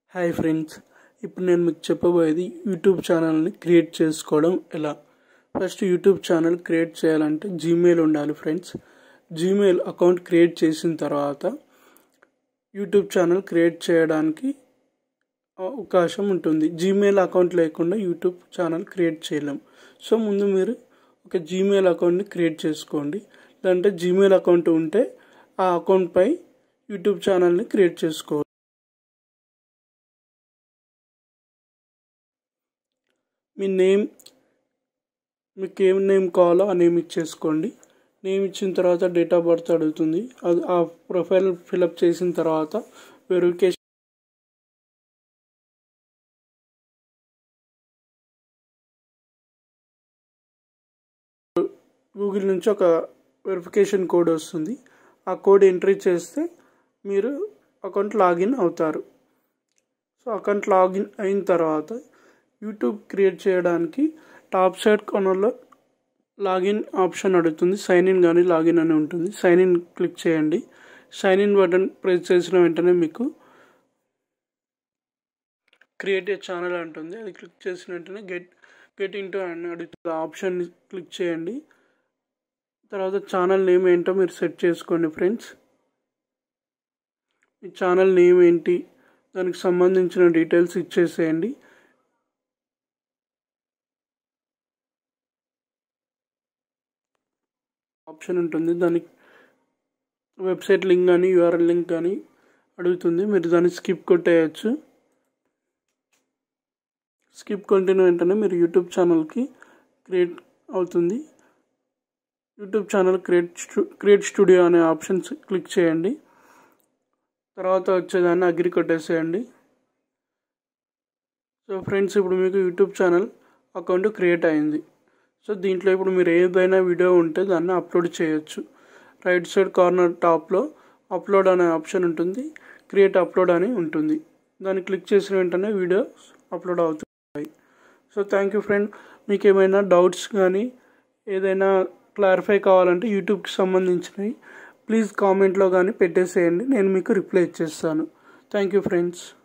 hi friends ఇప్పుడు నేను మీకు చెప్పబోయేది యూట్యూబ్ ఛానల్ని క్రియేట్ చేసుకోవడం ఎలా ఫస్ట్ యూట్యూబ్ ఛానల్ క్రియేట్ చేయాలంటే జీమెయిల్ ఉండాలి ఫ్రెండ్స్ జీమెయిల్ అకౌంట్ క్రియేట్ చేసిన తర్వాత యూట్యూబ్ ఛానల్ క్రియేట్ చేయడానికి అవకాశం ఉంటుంది జీమెయిల్ అకౌంట్ లేకుండా యూట్యూబ్ ఛానల్ క్రియేట్ చేయలేం సో ముందు మీరు ఒక జీమెయిల్ అకౌంట్ని క్రియేట్ చేసుకోండి లేదంటే జీమెయిల్ అకౌంట్ ఉంటే ఆ అకౌంట్పై యూట్యూబ్ ఛానల్ని క్రియేట్ చేసుకోవాలి మీ నేమ్ మీకు ఏం నేమ్ కావాలో ఆ నేమ్ ఇచ్చేసుకోండి నేమ్ ఇచ్చిన తర్వాత డేట్ ఆఫ్ బర్త్ అడుగుతుంది అది ఆ ప్రొఫైల్ ఫిలప్ చేసిన తర్వాత వెరిఫికేషన్ గూగుల్ నుంచి ఒక వెరిఫికేషన్ కోడ్ వస్తుంది ఆ కోడ్ ఎంట్రీ చేస్తే మీరు అకౌంట్ లాగిన్ అవుతారు సో అకౌంట్ లాగిన్ అయిన తర్వాత యూట్యూబ్ క్రియేట్ చేయడానికి టాప్ సైడ్ కొనలో లాగిన్ ఆప్షన్ అడుగుతుంది సైన్ ఇన్ కానీ లాగిన్ అని ఉంటుంది సైన్ ఇన్ క్లిక్ చేయండి సైన్ ఇన్ బటన్ ప్రెస్ చేసిన వెంటనే మీకు క్రియేట్ ఏ ఛానల్ అంటుంది అది క్లిక్ చేసిన వెంటనే గెట్ గెట్ ఇంటూ అని అడుగుతుంది ఆప్షన్ క్లిక్ చేయండి తర్వాత ఛానల్ నేమ్ ఏంటో మీరు సెట్ చేసుకోండి ఫ్రెండ్స్ మీ ఛానల్ నేమ్ ఏంటి దానికి సంబంధించిన డీటెయిల్స్ ఇచ్చేసేయండి ఆప్షన్ ఉంటుంది దానికి వెబ్సైట్ లింక్ కానీ యూఆర్ఎల్ లింక్ కానీ అడుగుతుంది మీరు దాన్ని స్కిప్ కొట్టేయచ్చు స్కిప్ కొట్టిన వెంటనే మీరు యూట్యూబ్ ఛానల్కి క్రియేట్ అవుతుంది YouTube channel create create studio అనే ఆప్షన్స్ క్లిక్ చేయండి తర్వాత వచ్చేదాన్ని అగ్రి కొట్టేసేయండి సో ఫ్రెండ్స్ ఇప్పుడు మీకు యూట్యూబ్ ఛానల్ అకౌంట్ క్రియేట్ అయింది సో దీంట్లో ఇప్పుడు మీరు ఏదైనా వీడియో ఉంటే దాన్ని అప్లోడ్ చేయొచ్చు రైట్ సైడ్ కార్నర్ టాప్లో అప్లోడ్ అనే ఆప్షన్ ఉంటుంది క్రియేట్ అప్లోడ్ అని ఉంటుంది దాన్ని క్లిక్ చేసిన వెంటనే వీడియో అప్లోడ్ అవుతాయి సో థ్యాంక్ యూ ఫ్రెండ్ మీకు ఏమైనా డౌట్స్ కానీ ఏదైనా క్లారిఫై కావాలంటే యూట్యూబ్కి సంబంధించినవి ప్లీజ్ కామెంట్లో కానీ పెట్టేసేయండి నేను మీకు రిప్లై ఇచ్చేస్తాను థ్యాంక్ యూ ఫ్రెండ్స్